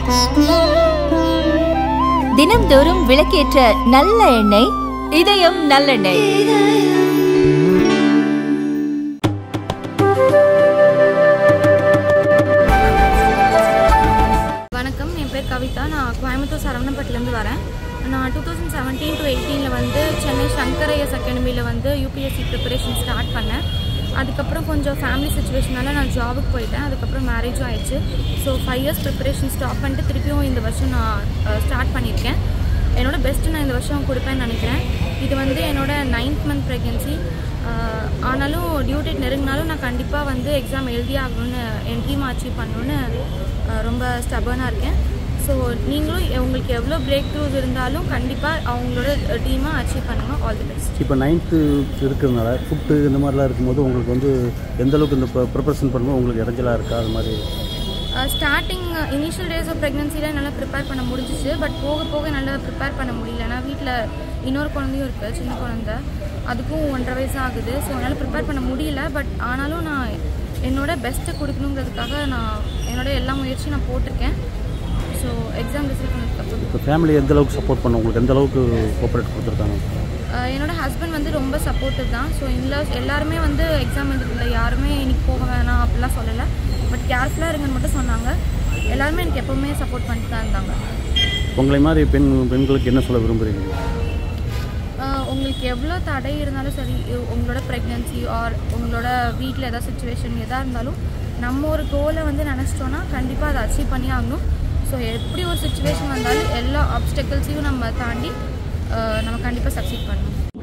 தினம்தோறும் விளக்கேற்ற நல்ல எண்ணெய் இதயம் நல்லெண்ணெய் வணக்கம் என் பேர் கவிதா நான் கோயம்புத்தூர் சரவணப்பட்டிலேருந்து வரேன் நான் டூ தௌசண்ட் செவன்டீன் டு எயிட்டீனில் வந்து சென்னை சங்கரையஸ் அகாடமியில் வந்து யூபிஎஸ்சி ப்ரிப்பரேஷன் ஸ்டார்ட் பண்ணேன் அதுக்கப்புறம் கொஞ்சம் ஃபேமிலி சுச்சுவேஷனால நான் ஜாபுக்கு போயிட்டேன் அதுக்கப்புறம் மேரேஜும் ஆயிடுச்சு so five years preparation stop பண்ணிட்டு திருப்பியும் இந்த வருஷம் நான் ஸ்டார்ட் பண்ணியிருக்கேன் என்னோட பெஸ்ட்டு நான் இந்த வருஷம் கொடுப்பேன்னு நினைக்கிறேன் இது வந்து என்னோட நைன்த் மந்த் ப்ரெக்னென்சி ஆனாலும் டியூ டேட் நெருங்கினாலும் நான் கண்டிப்பாக வந்து எக்ஸாம் எழுதி ஆகணும்னு என் ட்ரீம் அச்சீவ் பண்ணணும்னு அஹ், ரொம்ப ஸ்டபனாக இருக்கேன் ஸோ நீங்களும் எ- உங்களுக்கு எவ்வளோ பிரேக் த்ரூஸ் இருந்தாலும் கண்டிப்பாக அவங்களோட டீமை அச்சீவ் பண்ணுங்கள் ஆல் தி பெஸ்ட் இப்போ நைன்த்து இருக்கிறதுனால ஃபுட்டு இந்த மாதிரிலாம் இருக்கும்போது உங்களுக்கு வந்து எந்த அளவுக்கு இந்த ப்ரிப்பரேஷன் பண்ணும்போது உங்களுக்கு இடைஞ்சலாக இருக்கா அது மாதிரி ஸ்டார்டிங் இனிஷியல் டேஸ் ஆஃப் ப்ரெக்னன்சியில் என்னால் ப்ரிப்பேர் பண்ண முடிஞ்சிச்சு பட் போக போக என்னால் ப்ரிப்பேர் பண்ண முடியல ஏன்னா வீட்டில் இன்னொரு குழந்தையும் இருக்குது சின்ன குழந்தை அதுக்கும் ஒன்றரை வயசு ஆகுது ஸோ என்னால் ப்ரிப்பேர் பண்ண முடியல பட் ஆனாலும் நான் என்னோட பெஸ்ட்டை கொடுக்கணுங்கிறதுக்காக நான் என்னோட எல்லா முயற்சியும் நான் போட்டிருக்கேன் ஸோ எக்ஸாம் ரிசல்ட் பண்ணதுக்கப்புறம் இப்போ ஃபேமிலி எந்த அளவுக்கு சப்போர்ட் பண்ண உங்களுக்கு எந்த அளவுக்கு கோஆப்ரேட் கொடுத்துருக்காங்க ஆஹ் என்னோட ஹஸ்பண்ட் வந்து ரொம்ப சப்போர்ட்டிவ் தான் ஸோ இன்லாஸ் எல்லாருமே வந்து எக்ஸாம் எழுதுறதில்ல யாருமே இன்னைக்கு போக வேணாம் அப்படிலாம் சொல்லலை பட் கேர்ஃபுல்லாக இருங்கன்னு மட்டும் சொன்னாங்க எல்லாருமே எனக்கு எப்போவுமே சப்போர்ட் பண்ணிட்டு தான் இருந்தாங்க உங்களை மாதிரி பெண் பெண்களுக்கு என்ன சொல்ல விரும்புகிறீங்க ஆஹ் உங்களுக்கு எவ்வளோ தடை இருந்தாலும் சரி இ- உங்களோட ப்ரெக்னென்சி ஆர் உங்களோட வீட்டில் ஏதாவது சுச்சுவேஷன் எதாக இருந்தாலும் நம்ம ஒரு கோலை வந்து நினச்சிட்டோன்னா கண்டிப்பாக அதை அச்சீவ் பண்ணி ஆகணும் ஸோ எப்படி ஒரு சுச்சுவேஷன் வந்தாலும் எல்லா ஆப்ஸ்டக்கிள்ஸையும் நம்ம தாண்டி ஆஹ் நம்ம கண்டிப்பாக சக்சீட் பண்ணணும்